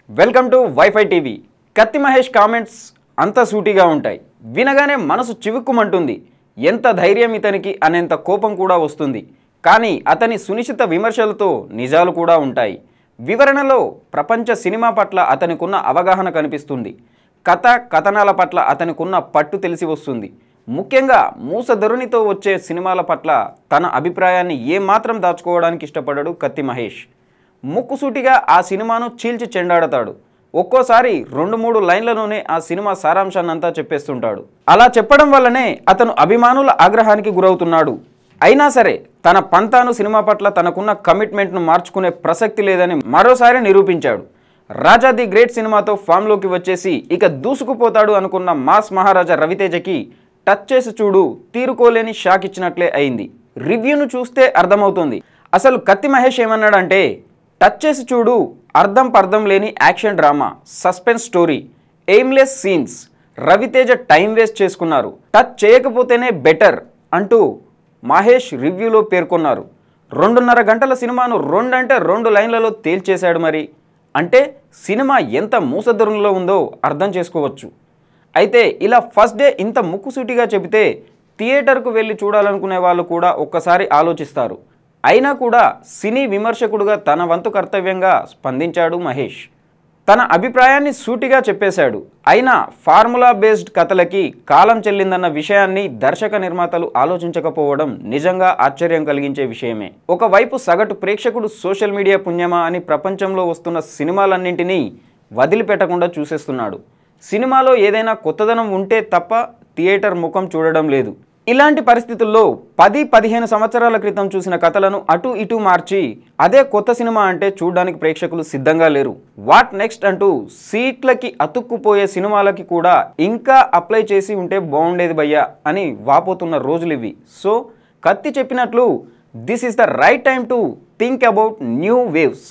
welcome to WiFi TV కత్తి Mahesh comments అంత సూటిగా ఉంటాయి వినగానే మనసు చివుక్కుమంటుంది ఎంత ధైర్యం ఇతనికి అనేంత కోపం కూడా వస్తుంది కానీ అతని సునిశ్చిత విమర్శలతో నిజాలు కూడా ఉంటాయి వివరణలో ప్రపంచ సినిమా పట్ల అతనికున్న అవగాహన కనిపిస్తుంది కథ కథనాల పట్ల అతనికున్న పట్టు తెలిసి వస్తుంది ముఖ్యంగా మూసధరునితో వచ్చే సినిమాల పట్ల తన అభిప్రాయాన్ని ఏమాత్రం దాచుకోవడానికి ఇష్టపడడు కత్తి మహేష్ ముక్కుసూటిగా ఆ సినిమాను చీల్చి చెండాడతాడు ఒక్కోసారి రెండు మూడు లైన్లలోనే ఆ సినిమా సారాంశాన్నంతా చెప్పేస్తుంటాడు అలా చెప్పడం వల్లనే అతను అభిమానుల ఆగ్రహానికి గురవుతున్నాడు అయినా సరే తన పంతాను సినిమా పట్ల తనకున్న కమిట్మెంట్ను మార్చుకునే ప్రసక్తి లేదని మరోసారి నిరూపించాడు రాజా ది గ్రేట్ సినిమాతో ఫామ్లోకి వచ్చేసి ఇక దూసుకుపోతాడు అనుకున్న మాస్ మహారాజా రవితేజకి టచ్ చేసి చూడు తీరుకోలేని షాక్ ఇచ్చినట్లే అయింది రివ్యూను చూస్తే అర్థమవుతుంది అసలు కత్తి మహేష్ ఏమన్నాడంటే టచ్ చేసి చూడు అర్థం పర్థం లేని action drama suspense story aimless scenes Ravi Teja time waste చేసుకున్నారు టచ్ చేయకపోతేనే బెటర్ అంటూ మహేష్ రివ్యూలో పేర్కొన్నారు రెండున్నర గంటల సినిమాను రెండంటే రెండు లైన్లలో తేల్చేశాడు మరి అంటే సినిమా ఎంత మూసధరునిలో ఉందో అర్థం చేసుకోవచ్చు అయితే ఇలా ఫస్ట్ డే ఇంత ముక్కుసూటిగా చెబితే థియేటర్కు వెళ్ళి చూడాలనుకునే వాళ్ళు కూడా ఒక్కసారి ఆలోచిస్తారు అయినా కూడా సినీ విమర్శకుడుగా తన వంతు కర్తవ్యంగా స్పందించాడు మహేష్ తన అభిప్రాయాన్ని సూటిగా చెప్పేశాడు అయినా ఫార్ములా బేస్డ్ కథలకి కాలం చెల్లిందన్న విషయాన్ని దర్శక నిర్మాతలు ఆలోచించకపోవడం నిజంగా ఆశ్చర్యం కలిగించే విషయమే ఒకవైపు సగటు ప్రేక్షకుడు సోషల్ మీడియా పుణ్యమా అని ప్రపంచంలో వస్తున్న సినిమాలన్నింటినీ వదిలిపెట్టకుండా చూసేస్తున్నాడు సినిమాలో ఏదైనా కొత్తదనం ఉంటే తప్ప థియేటర్ ముఖం చూడడం లేదు ఇలాంటి పరిస్థితుల్లో పది పదిహేను సంవత్సరాల క్రితం చూసిన కథలను అటు ఇటు మార్చి అదే కొత్త సినిమా అంటే చూడడానికి ప్రేక్షకులు సిద్ధంగా లేరు వాట్ నెక్స్ట్ అంటూ సీట్లకి అతుక్కుపోయే సినిమాలకి కూడా ఇంకా అప్లై చేసి ఉంటే బాగుండేది భయ్యా అని వాపోతున్న రోజులు ఇవి సో కత్తి చెప్పినట్లు this is the right time to think about new waves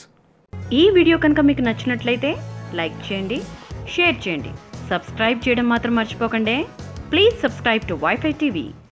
ఈ వీడియో కనుక మీకు నచ్చినట్లయితే లైక్ చేయండి షేర్ చేయండి సబ్స్క్రైబ్ చేయడం మాత్రం మర్చిపోకండి please subscribe to WiFi TV